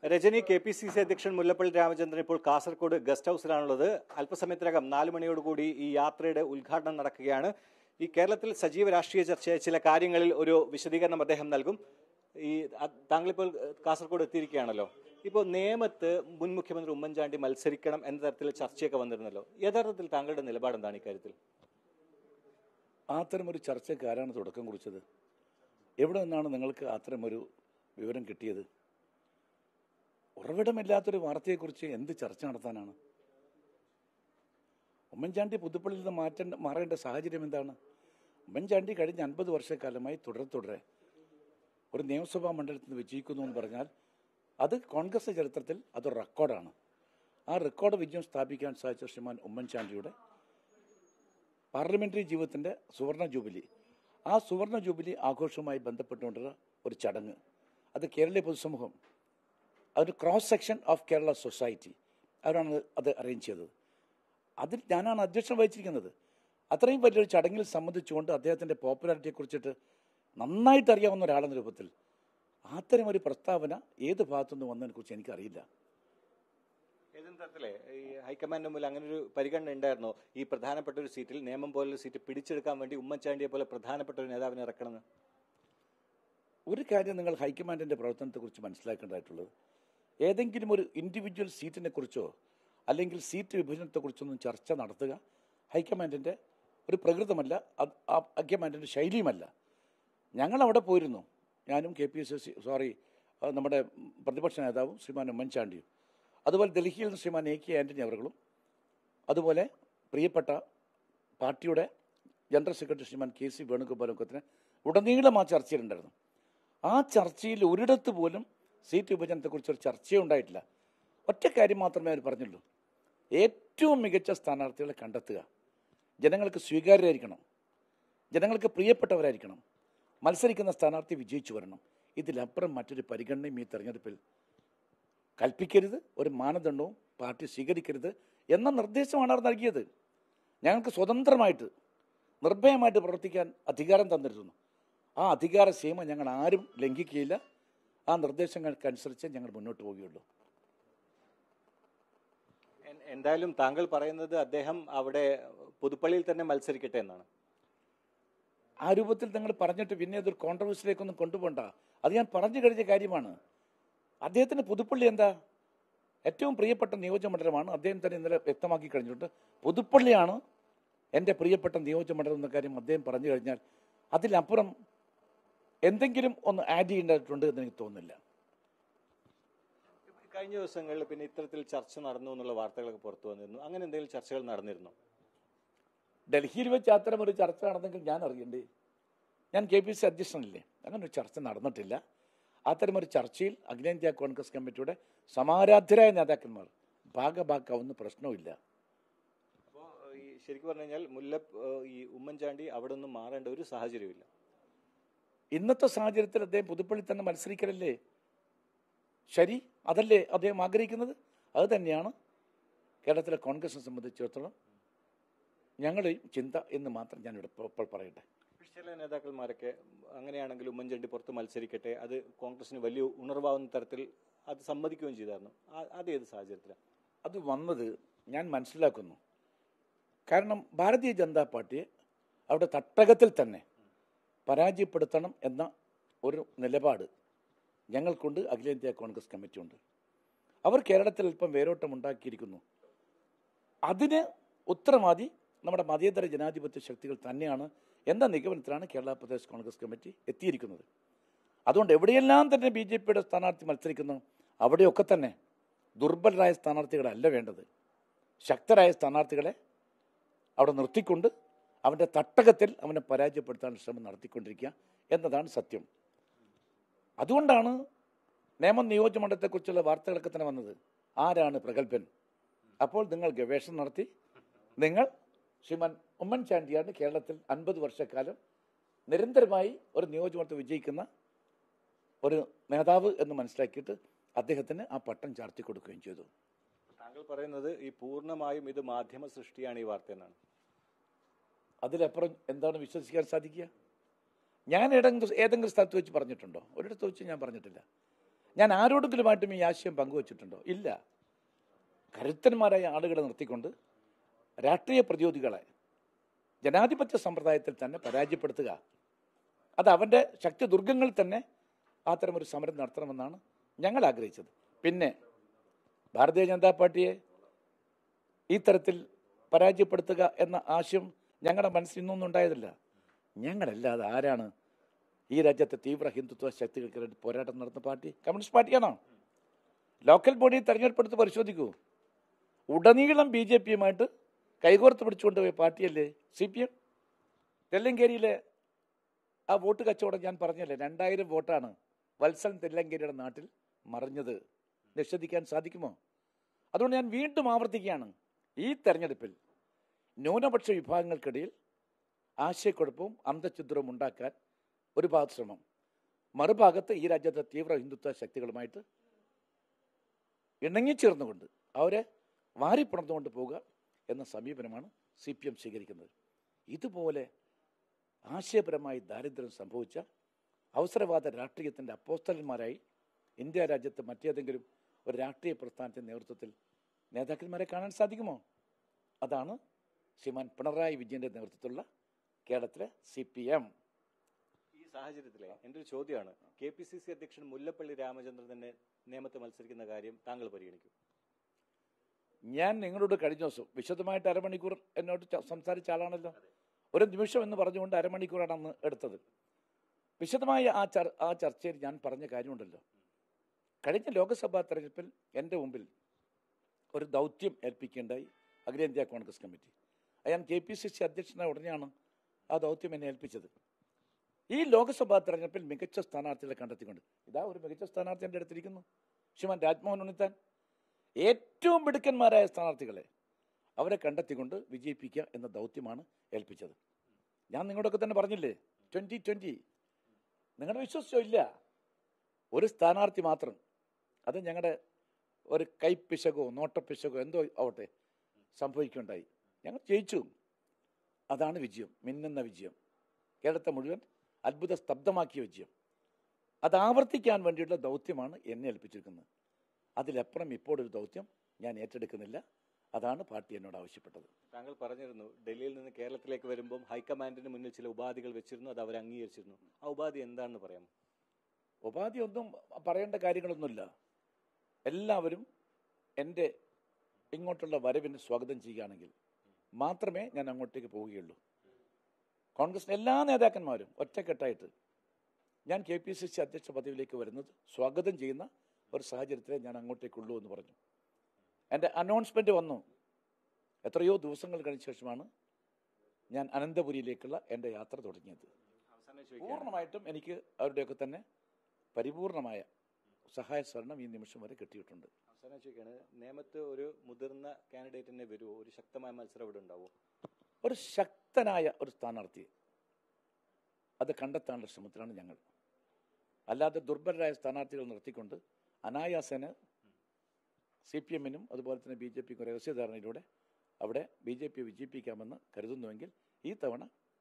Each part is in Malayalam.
Rajani K P C C അധ്യക്ഷൻ മുല്ലപ്പള്ളി രാമചന്ദ്രൻ ഇപ്പോൾ കാസർഗോഡ് ഗസ്റ്റ് ഹൗസിലാണുള്ളത് അല്പസമയത്തിനകം നാല് മണിയോടുകൂടി ഈ യാത്രയുടെ ഉദ്ഘാടനം നടക്കുകയാണ് ഈ കേരളത്തിൽ സജീവ രാഷ്ട്രീയ ചർച്ച ചില കാര്യങ്ങളിൽ ഒരു വിശദീകരണം അദ്ദേഹം നൽകും ഈ അ- താങ്കളിപ്പോൾ ഏഹ്, കാസർഗോഡ് എത്തിയിരിക്കുകയാണല്ലോ ഇപ്പോൾ നേമത്ത് മുൻ മുഖ്യമന്ത്രി ഉമ്മൻചാണ്ടി മത്സരിക്കണം എന്ന തരത്തിൽ ചർച്ചയൊക്കെ വന്നിരുന്നല്ലോ യഥാർത്ഥത്തിൽ താങ്കളുടെ നിലപാട് എന്താണ് ഇക്കാര്യത്തിൽ അത്തരമൊരു ചർച്ചയ്ക്ക് ആരാണ് തുടക്കം കുറിച്ചത് എവിടെ നിന്നാണ് നിങ്ങൾക്ക് അത്തരമൊരു വിവരം കിട്ടിയത് ഉറവിടമില്ലാത്തൊരു വാർത്തയെക്കുറിച്ച് എന്ത് ചർച്ച നടത്താനാണ് ഉമ്മൻചാണ്ടി പുതുപ്പള്ളിയിൽ നിന്ന് മാറ്റേണ്ട മാറേണ്ട സാഹചര്യം എന്താണ് ഉമ്മൻചാണ്ടി കഴിഞ്ഞ അൻപത് വർഷക്കാലമായി തുടരെ തുടരെ ഒരു നിയമസഭാ മണ്ഡലത്തിൽ നിന്ന് വിജയിക്കുന്നു എന്ന് പറഞ്ഞാൽ അത് കോൺഗ്രസ് ചരിത്രത്തിൽ അതൊരു റെക്കോർഡാണ് ആ റെക്കോർഡ് വിജയം സ്ഥാപിക്കാൻ സാധിച്ച ശ്രീമാൻ ഉമ്മൻചാണ്ടിയുടെ പാർലമെന്ററി ജീവിതത്തിന്റെ സുവർണ ജൂബിലി ആ സുവർണ ജൂബിലി ആഘോഷവുമായി ബന്ധപ്പെട്ടുകൊണ്ടുള്ള ഒരു ചടങ്ങ് അത് കേരളീയ പൊതുസമൂഹം അതൊരു cross section of Kerala society അവരാണ് അത് അറേഞ്ച് ചെയ്തത് അതിൽ ഞാനാണ് അധ്യക്ഷൻ വഹിച്ചിരിക്കുന്നത് അത്രയും വലിയൊരു ചടങ്ങിൽ സംബന്ധിച്ചുകൊണ്ട് അദ്ദേഹത്തിൻ്റെ പോപ്പുലാരിറ്റിയെ കുറിച്ചിട്ട് നന്നായിട്ട് അറിയാവുന്ന ഒരാളെന്ന രൂപത്തിൽ അത്തരം ഒരു പ്രസ്താവന ഏത് ഭാഗത്തുനിന്ന് വന്നതിനെ കുറിച്ച് എനിക്കറിയില്ല ഏതെങ്കിലും തരത്തിലെ ഈ ഹൈക്കമാൻഡിന് മുമ്പിൽ അങ്ങനെ ഒരു പരിഗണന ഉണ്ടായിരുന്നോ ഈ പ്രധാനപ്പെട്ട ഒരു സീറ്റിൽ നിയമം പോലൊരു സീറ്റ് പിടിച്ചെടുക്കാൻ വേണ്ടി ഉമ്മൻചാണ്ടിയെ പോലെ പ്രധാനപ്പെട്ട ഒരു നേതാവിനെ ഇറക്കണമെന്ന് ഒരു കാര്യം നിങ്ങൾ ഹൈക്കമാൻഡിൻ്റെ പ്രവർത്തനത്തെക്കുറിച്ച് മനസ്സിലാക്കേണ്ടതായിട്ടുള്ളത് ഏതെങ്കിലും ഒരു ഇൻഡിവിജ്വൽ സീറ്റിനെ കുറിച്ചോ അല്ലെങ്കിൽ സീറ്റ് വിഭജനത്തെക്കുറിച്ചൊന്നും ചർച്ച നടത്തുക ഹൈക്കമാൻഡിൻ്റെ ഒരു പ്രകൃതമല്ല അത് ആ ഹൈക്കമാൻഡിൻ്റെ ശൈലിയുമല്ല ഞങ്ങൾ അവിടെ പോയിരുന്നു ഞാനും K P S C sorry ആ, നമ്മുടെ പ്രതിപക്ഷ നേതാവും ശ്രീമാൻ ഉമ്മൻചാണ്ടിയും അതുപോലെ ഡൽഹിയിൽ നിന്ന് ശ്രീമാൻ എ കെ ആൻ്റണി അവர்களுം അതുപോലെ പ്രിയപ്പെട്ട പാർട്ടിയുടെ general secretary Shriman K C വേണുഗോപാലൊക്കത്തിന് ഉടനീളം ആ ചർച്ചയിലുണ്ടായിരുന്നു ആ ചർച്ചയിൽ ഒരിടത്ത് പോലും സീറ്റ് വിഭജനത്തെക്കുറിച്ച് ഒരു ചർച്ചയേ ഉണ്ടായിട്ടില്ല ഒറ്റ കാര്യം മാത്രമേ അവർ പറഞ്ഞുള്ളൂ ഏറ്റവും മികച്ച സ്ഥാനാർത്ഥികളെ കണ്ടെത്തുക ജനങ്ങൾക്ക് സ്വീകാര്യരായിരിക്കണം ജനങ്ങൾക്ക് പ്രിയപ്പെട്ടവരായിരിക്കണം മത്സരിക്കുന്ന സ്ഥാനാർത്ഥി വിജയിച്ചു വരണം ഇതിലപ്പുറം മറ്റൊരു പരിഗണനയും ഈ തെരഞ്ഞെടുപ്പിൽ കൽപ്പിക്കരുത് ഒരു മാനദണ്ഡവും പാർട്ടി സ്വീകരിക്കരുത് എന്ന നിർദ്ദേശമാണ് അവർ നൽകിയത് ഞങ്ങൾക്ക് സ്വതന്ത്രമായിട്ട് നിർഭയമായിട്ട് പ്രവർത്തിക്കാൻ അധികാരം തന്നിരുന്നു ആ അധികാര സീമ ഞങ്ങൾ ആരും ലംഘിക്കുകയില്ല ആ നിർദ്ദേശങ്ങൾക്കനുസരിച്ച് ഞങ്ങൾ മുന്നോട്ട് പോവുകയുള്ളൂ എൻ- എന്തായാലും താങ്കൾ പറയുന്നത് അദ്ദേഹം അവിടെ പുതുപ്പള്ളിയിൽ തന്നെ മത്സരിക്കട്ടെ എന്നാണ് ആ രൂപത്തിൽ നിങ്ങൾ പറഞ്ഞിട്ട് പിന്നെ അതൊരു കോൺട്രവേഴ്സിലേക്കൊന്നും കൊണ്ടുപോകണ്ട അത് ഞാൻ പറഞ്ഞു കഴിഞ്ഞ കാര്യമാണ് അദ്ദേഹത്തിന് പുതുപ്പള്ളി എന്താ ഏറ്റവും പ്രിയപ്പെട്ട നിയോജകമണ്ഡലമാണ് അദ്ദേഹം തന്നെ ഇന്നലെ വ്യക്തമാക്കി കഴിഞ്ഞിട്ടുണ്ട് പുതുപ്പള്ളിയാണ് എൻ്റെ പ്രിയപ്പെട്ട നിയോജകമണ്ഡലം എന്ന കാര്യം അദ്ദേഹം പറഞ്ഞു കഴിഞ്ഞാൽ അതിലപ്പുറം എന്തെങ്കിലും ഒന്ന് ആഡ് ചെയ്യേണ്ടതായിട്ടുണ്ട് എന്ന് എനിക്ക് തോന്നുന്നില്ല കഴിഞ്ഞ ദിവസങ്ങളിൽ പിന്നെ ഇത്തരത്തിൽ ചർച്ച നടന്നു എന്നുള്ള വാർത്തകളൊക്കെ പുറത്തു വന്നിരുന്നു അങ്ങനെ എന്തെങ്കിലും ചർച്ചകൾ നടന്നിരുന്നു ഡൽഹിയിൽ വെച്ച് അത്തരം ഒരു ചർച്ച നടന്നെങ്കിൽ ഞാൻ അറിയണ്ടേ ഞാൻ കെ പി സി അധ്യക്ഷനല്ലേ അങ്ങനെ ഒരു ചർച്ച നടന്നിട്ടില്ല അത്തരം ഒരു ചർച്ചയിൽ അഖിലേന്ത്യാ കോൺഗ്രസ് കമ്മിറ്റിയുടെ സമാരാധ്യരായ നേതാക്കന്മാർ ഭാഗഭാക്കാവുന്ന പ്രശ്നവുമില്ല അപ്പോൾ ഈ ശരിക്കും പറഞ്ഞു കഴിഞ്ഞാൽ മുല്ല ഈ ഉമ്മൻചാണ്ടി അവിടെ നിന്നും മാറേണ്ട ഒരു സാഹചര്യമില്ല ഇന്നത്തെ സാഹചര്യത്തിൽ അദ്ദേഹം പുതുപ്പള്ളി തന്നെ മത്സരിക്കലല്ലേ ശരി അതല്ലേ അദ്ദേഹം ആഗ്രഹിക്കുന്നത് അത് തന്നെയാണ് കേരളത്തിലെ കോൺഗ്രസിനെ സംബന്ധിച്ചിടത്തോളം ഞങ്ങളുടെയും ചിന്ത എന്ന് മാത്രം ഞാനിവിടെ ഇപ്പോൾ ഇപ്പോൾ പറയട്ടെ ചില നേതാക്കന്മാരൊക്കെ അങ്ങനെയാണെങ്കിൽ ഉമ്മൻചാണ്ടി പുറത്ത് മത്സരിക്കട്ടെ അത് കോൺഗ്രസിന് വലിയ ഉണർവാകുന്ന തരത്തിൽ അത് സമ്മതിക്കുകയും ചെയ്തായിരുന്നു ആ- അത് ഏത് സാഹചര്യത്തിലാണ് അത് വന്നത് ഞാൻ മനസ്സിലാക്കുന്നു കാരണം ഭാരതീയ ജനതാ പാർട്ടിയെ അവിടെ തട്ടകത്തിൽ തന്നെ പരാജയപ്പെടുത്തണം എന്ന ഒരു നിലപാട് ഞങ്ങൾക്കുണ്ട് അഖിലേന്ത്യാ കോൺഗ്രസ് കമ്മിറ്റിയുണ്ട് അവർ കേരളത്തിൽ അല്പം വേരോട്ടം ഉണ്ടാക്കിയിരിക്കുന്നു അതിന് ഉത്തരവാദി നമ്മുടെ മതേതര ജനാധിപത്യ ശക്തികൾ തന്നെയാണ് എന്ന നിഗമനത്തിലാണ് കേരള പ്രദേശ് കോൺഗ്രസ് കമ്മിറ്റി എത്തിയിരിക്കുന്നത് അതുകൊണ്ട് എവിടെയെല്ലാം തന്നെ ബി ജെ പിയുടെ സ്ഥാനാർത്ഥി മത്സരിക്കുന്നു അവിടെയൊക്കെ തന്നെ ദുർബലരായ സ്ഥാനാർത്ഥികളല്ല വേണ്ടത് ശക്തരായ സ്ഥാനാർത്ഥികളെ അവിടെ നിർത്തിക്കൊണ്ട് അവൻ്റെ തട്ടകത്തിൽ അവനെ പരാജയപ്പെടുത്താൻ ശ്രമം നടത്തിക്കൊണ്ടിരിക്കുക എന്നതാണ് സത്യം അതുകൊണ്ടാണ് നേമം നിയോജകമണ്ഡലത്തെക്കുറിച്ചുള്ള വാർത്തകളൊക്കെ തന്നെ വന്നത് ആരാണ് പ്രഗത്ഭൻ അപ്പോൾ നിങ്ങൾ ഗവേഷണം നടത്തി നിങ്ങൾ ശ്രീമാൻ ഉമ്മൻചാണ്ടിയാണ് കേരളത്തിൽ അൻപത് വർഷക്കാലം നിരന്തരമായി ഒരു നിയോജകമണ്ഡലത്തിൽ വിജയിക്കുന്ന ഒരു നേതാവ് എന്ന് മനസ്സിലാക്കിയിട്ട് അദ്ദേഹത്തിന് ആ പട്ടം ചാർത്തി കൊടുക്കുകയും ചെയ്തു താങ്കൾ പറയുന്നത് ഈ പൂർണ്ണമായും ഇത് മാധ്യമ സൃഷ്ടിയാണ് ഈ വാർത്ത എന്നാണ് അതിലപ്പുറം എന്താണ് വിശ്വസിക്കാൻ സാധിക്കുക ഞാൻ ഏതെങ്കിലും ഏതെങ്കിലും സ്ഥലത്ത് വെച്ച് പറഞ്ഞിട്ടുണ്ടോ ഒരിടത്ത് വെച്ച് ഞാൻ പറഞ്ഞിട്ടില്ല ഞാൻ ആരോടെങ്കിലുമായിട്ടും ഈ ആശയം പങ്കുവച്ചിട്ടുണ്ടോ ഇല്ല കരുത്തന്മാരായ ആളുകളെ നിർത്തിക്കൊണ്ട് രാഷ്ട്രീയ പ്രതിരോധികളെ ജനാധിപത്യ സമ്പ്രദായത്തിൽ തന്നെ പരാജയപ്പെടുത്തുക അത് അവൻ്റെ ശക്തി ദുർഗങ്ങളിൽ തന്നെ അത്തരമൊരു സമരം നടത്തണമെന്നാണ് ഞങ്ങൾ ആഗ്രഹിച്ചത് പിന്നെ ഭാരതീയ ജനതാ പാർട്ടിയെ ഈ തരത്തിൽ പരാജയപ്പെടുത്തുക എന്ന ആശയം ഞങ്ങളുടെ മനസ്സിൽ ഇന്നൊന്നും ഉണ്ടായതില്ല ഞങ്ങളല്ലാതെ ആരാണ് ഈ രാജ്യത്തെ തീവ്ര ഹിന്ദുത്വ ശക്തികൾക്ക് വേണ്ടി പോരാട്ടം നടത്തുന്ന പാർട്ടി കമ്മ്യൂണിസ്റ്റ് പാർട്ടിയാണോ ലോക്കൽ ബോഡി തെരഞ്ഞെടുപ്പെടുത്ത് പരിശോധിക്കൂ ഉടനീളം ബി ജെ പിയുമായിട്ട് കൈകോർത്ത് പിടിച്ചുകൊണ്ട് പോയ പാർട്ടിയല്ലേ സി പി എം തെല്ലങ്കേരിയിലെ ആ വോട്ട് കച്ചവടം ഞാൻ പറഞ്ഞല്ലേ രണ്ടായിരം വോട്ടാണ് വത്സൻ തെല്ലങ്കേരിയുടെ നാട്ടിൽ മറിഞ്ഞത് നിഷേധിക്കാൻ സാധിക്കുമോ അതുകൊണ്ട് ഞാൻ വീണ്ടും ആവർത്തിക്കുകയാണ് ഈ തെരഞ്ഞെടുപ്പിൽ ന്യൂനപക്ഷ വിഭാഗങ്ങൾക്കിടയിൽ ആശയക്കുഴപ്പവും അന്തഛിദ്രവും ഉണ്ടാക്കാൻ ഒരു ഭാഗത്ത് ശ്രമം മറുഭാഗത്ത് ഈ രാജ്യത്തെ തീവ്ര ഹിന്ദുത്വ ശക്തികളുമായിട്ട് ഇണങ്ങിച്ചേർന്നുകൊണ്ട് അവരെ വാരിപ്പുണർന്നുകൊണ്ട് പോവുക എന്ന സമീപനമാണ് സി പി എം സ്വീകരിക്കുന്നത് ഇതുപോലെ ആശയപരമായി ദാരിദ്ര്യം സംഭവിച്ച അവസരവാദ രാഷ്ട്രീയത്തിൻ്റെ അപ്പോസ്തലന്മാരായി ഇന്ത്യ രാജ്യത്ത് മറ്റേതെങ്കിലും ഒരു രാഷ്ട്രീയ പ്രസ്ഥാനത്തിൻ്റെ നേതൃത്വത്തിൽ നേതാക്കന്മാരെ കാണാൻ സാധിക്കുമോ അതാണ് ശ്രീമാൻ പിണറായി വിജയന്റെ നേതൃത്വത്തിലുള്ള കേരളത്തിലെ സി പി എം ഈ സാഹചര്യത്തിലെ എൻ്റെ ഒരു ചോദ്യമാണ് കെ പി സി സി അധ്യക്ഷൻ മുല്ലപ്പള്ളി രാമചന്ദ്രൻ തന്നെ നിയമത്തെ മത്സരിക്കുന്ന കാര്യം താങ്കൾ പരിഗണിക്കും ഞാൻ നിങ്ങളോട് കഴിഞ്ഞ ദിവസം വിശദമായിട്ട് അരമണിക്കൂർ എന്നോട് ച- സംസാരിച്ച ആളാണല്ലോ ഒരു നിമിഷം എന്ന് പറഞ്ഞുകൊണ്ട് അരമണിക്കൂറാണ് അന്ന് എടുത്തത് വിശദമായ ആ ചർ ആ ചർച്ചയിൽ ഞാൻ പറഞ്ഞ കാര്യമുണ്ടല്ലോ കഴിഞ്ഞ ലോക്സഭാ തെരഞ്ഞെടുപ്പിൽ എൻ്റെ മുമ്പിൽ ഒരു ദൗത്യം ഏൽപ്പിക്കേണ്ടായി അഖിലേന്ത്യാ കോൺഗ്രസ് കമ്മിറ്റി അത് ഞാൻ കെ പി സി സി അധ്യക്ഷനായ ഉടനെയാണ് ആ ദൗത്യം എന്നെ ഏൽപ്പിച്ചത് ഈ ലോക്സഭാ തെരഞ്ഞെടുപ്പിൽ മികച്ച സ്ഥാനാർത്ഥികളെ കണ്ടെത്തിക്കൊണ്ട് ഇതാ ഒരു മികച്ച സ്ഥാനാർത്ഥി എൻ്റെ അടുത്തിരിക്കുന്നു ശ്രീമാൻ രാജ്മോഹൻ ഉണ്ണിത്താൻ ഏറ്റവും മിടുക്കന്മാരായ സ്ഥാനാർത്ഥികളെ അവരെ കണ്ടെത്തിക്കൊണ്ട് വിജയിപ്പിക്കുക എന്ന ദൗത്യമാണ് ഏൽപ്പിച്ചത് ഞാൻ നിങ്ങളോടൊക്കെ തന്നെ പറഞ്ഞില്ലേ ട്വന്റി ട്വന്റി നിങ്ങളുടെ വിശ്വസിച്ചോ ഇല്ല ഒരു സ്ഥാനാർത്ഥി മാത്രം അത് ഞങ്ങളുടെ ഒരു കൈപ്പിശകോ നോട്ടപ്പിശകോ എന്തോ ആവട്ടെ സംഭവിക്കുകയുണ്ടായി ഞങ്ങൾ ജയിച്ചു അതാണ് വിജയം മിന്നുന്ന വിജയം കേരളത്തെ മുഴുവൻ അത്ഭുത സ്തബ്ധമാക്കിയ വിജയം അത് ആവർത്തിക്കാൻ വേണ്ടിയുള്ള ദൗത്യമാണ് എന്നെ ഏൽപ്പിച്ചിരിക്കുന്നത് അതിലപ്പുറം ഇപ്പോൾ ഒരു ദൗത്യം ഞാൻ ഏറ്റെടുക്കുന്നില്ല അതാണ് പാർട്ടി എന്നോട് ആവശ്യപ്പെട്ടത് താങ്കൾ പറഞ്ഞിരുന്നു ഡൽഹിയിൽ നിന്ന് കേരളത്തിലേക്ക് വരുമ്പോൾ ഹൈക്കമാൻഡിന് മുന്നിൽ ചില ഉപാധികൾ വെച്ചിരുന്നു അത് അവർ അംഗീകരിച്ചിരുന്നു ആ ഉപാധി എന്താണെന്ന് പറയാം ഉപാധി ഒന്നും പറയേണ്ട കാര്യങ്ങളൊന്നുമില്ല എല്ലാവരും എൻ്റെ ഇങ്ങോട്ടുള്ള വരവിന് സ്വാഗതം ചെയ്യുകയാണെങ്കിൽ മാത്രമേ ഞാൻ അങ്ങോട്ടേക്ക് പോവുകയുള്ളൂ കോൺഗ്രസിലെ എല്ലാ നേതാക്കന്മാരും ഒറ്റക്കെട്ടായിട്ട് ഞാൻ കെ പി സി സി അധ്യക്ഷ പദവിയിലേക്ക് വരുന്നത് സ്വാഗതം ചെയ്യുന്ന ഒരു സാഹചര്യത്തിലേ ഞാൻ അങ്ങോട്ടേക്കുള്ളൂ എന്ന് പറഞ്ഞു എൻ്റെ അനൗൺസ്മെന്റ് വന്നു എത്രയോ ദിവസങ്ങൾ കഴിഞ്ഞ ശേഷമാണ് ഞാൻ അനന്തപുരിയിലേക്കുള്ള എൻ്റെ യാത്ര തുടങ്ങിയത് അവസാനം ചോദിക്കുകയാണ് പൂർണ്ണമായിട്ടും എനിക്ക് അവരുടെയൊക്കെ തന്നെ പരിപൂർണമായ സഹായ സഹകരണം ഈ നിമിഷം വരെ കിട്ടിയിട്ടുണ്ട് അവസാനം ചോദിക്കുകയാണ് നേമത്ത് ഒരു മുതിർന്ന കാൻഡിഡേറ്റിനെ വരുമോ ഒരു ശക്തമായ മത്സരം ഇവിടെ ഉണ്ടാവുമോ ഒരു ശക്തനായ ഒരു സ്ഥാനാർത്ഥിയെ അത് കണ്ടെത്താനുള്ള ശ്രമത്തിലാണ് ഞങ്ങൾ അല്ലാതെ ദുർബലരായ സ്ഥാനാർത്ഥികൾ നിർത്തിക്കൊണ്ട് അനായാസന് സി പി എമ്മിനും അതുപോലെ തന്നെ ബി ജെ പിക്കും രഹസ്യധാരണയിലൂടെ അവിടെ ബി ജെ പി വിജയിപ്പിക്കാമെന്ന് കരുതുന്നുവെങ്കിൽ ഈ തവണ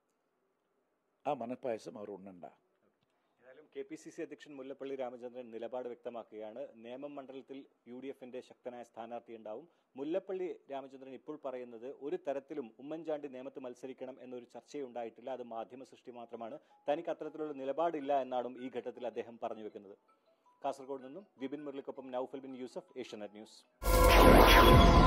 ആ മനപ്പായസം അവർ ഉണ്ണണ്ട ഏതായാലും കെ പി സി സി അധ്യക്ഷൻ മുല്ലപ്പള്ളി രാമചന്ദ്രൻ നിലപാട് വ്യക്തമാക്കുകയാണ് നേമം മണ്ഡലത്തിൽ യു ഡി എഫിന്റെ ശക്തനായ സ്ഥാനാർത്ഥി ഉണ്ടാവും മുല്ലപ്പള്ളി രാമചന്ദ്രൻ ഇപ്പോൾ പറയുന്നത് ഒരു തരത്തിലും ഉമ്മൻചാണ്ടി നേമത്ത് മത്സരിക്കണം എന്നൊരു ചർച്ചയുണ്ടായിട്ടില്ല അത് മാധ്യമ സൃഷ്ടി മാത്രമാണ് തനിക്ക് അത്തരത്തിലുള്ള നിലപാടില്ല എന്നാണ് ഈ ഘട്ടത്തിൽ അദ്ദേഹം പറഞ്ഞു വെക്കുന്നത് കാസർഗോഡ് നിന്നും വിപിൻ മുരളിക്കൊപ്പം നൌഫൽ ബിൻ യൂസഫ് ഏഷ്യാനെറ്റ് ന്യൂസ്